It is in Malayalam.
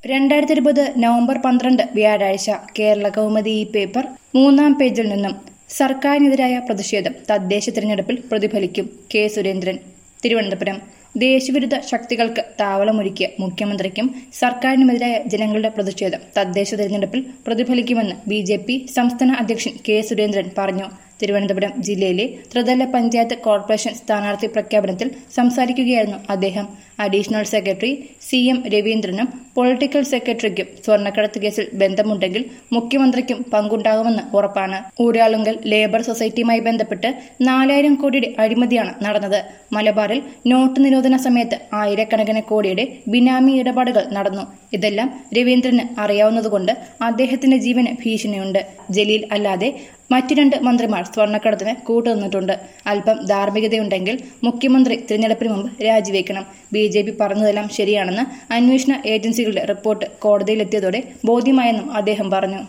രണ്ടായിരത്തി ഇരുപത് നവംബർ പന്ത്രണ്ട് വ്യാഴാഴ്ച കേരള കൗമുദി ഈ പേപ്പർ മൂന്നാം പേജിൽ നിന്നും സർക്കാരിനെതിരായ പ്രതിഷേധം തദ്ദേശ തിരഞ്ഞെടുപ്പിൽ പ്രതിഫലിക്കും കെ സുരേന്ദ്രൻ തിരുവനന്തപുരം ദേശവിരുദ്ധ ശക്തികൾക്ക് താവളമൊരുക്കിയ മുഖ്യമന്ത്രിക്കും സർക്കാരിനുമെതിരായ ജനങ്ങളുടെ പ്രതിഷേധം തദ്ദേശ തിരഞ്ഞെടുപ്പിൽ പ്രതിഫലിക്കുമെന്ന് ബി ജെ പി സംസ്ഥാന അധ്യക്ഷൻ കെ സുരേന്ദ്രൻ പറഞ്ഞു തിരുവനന്തപുരം ജില്ലയിലെ ത്രിതല പഞ്ചായത്ത് കോർപ്പറേഷൻ സ്ഥാനാർത്ഥി പ്രഖ്യാപനത്തിൽ സംസാരിക്കുകയായിരുന്നു അദ്ദേഹം അഡീഷണൽ സെക്രട്ടറി സി എം രവീന്ദ്രനും പൊളിറ്റിക്കൽ സെക്രട്ടറിക്കും സ്വർണ്ണക്കടത്ത് കേസിൽ ബന്ധമുണ്ടെങ്കിൽ മുഖ്യമന്ത്രിക്കും പങ്കുണ്ടാകുമെന്ന് ഉറപ്പാണ് ഊരാളുങ്കൽ ലേബർ സൊസൈറ്റിയുമായി ബന്ധപ്പെട്ട് നാലായിരം കോടിയുടെ അഴിമതിയാണ് നടന്നത് മലബാറിൽ നോട്ട് നിരോധന സമയത്ത് ആയിരക്കണക്കിന് കോടിയുടെ ബിനാമി ഇടപാടുകൾ നടന്നു ഇതെല്ലാം രവീന്ദ്രന് അറിയാവുന്നതുകൊണ്ട് അദ്ദേഹത്തിന്റെ ജീവന് ഭീഷണിയുണ്ട് ജലീൽ അല്ലാതെ മറ്റു രണ്ട് മന്ത്രിമാർ സ്വർണ്ണക്കടത്തിന് കൂട്ടുനിന്നിട്ടുണ്ട് അല്പം ധാർമ്മികതയുണ്ടെങ്കിൽ മുഖ്യമന്ത്രി തിരഞ്ഞെടുപ്പിന് മുമ്പ് രാജിവെക്കണം ബി ജെ പി പറഞ്ഞതെല്ലാം ശരിയാണെന്ന് അന്വേഷണ ഏജൻസികളുടെ റിപ്പോർട്ട് കോടതിയിലെത്തിയതോടെ ബോധ്യമായെന്നും അദ്ദേഹം പറഞ്ഞു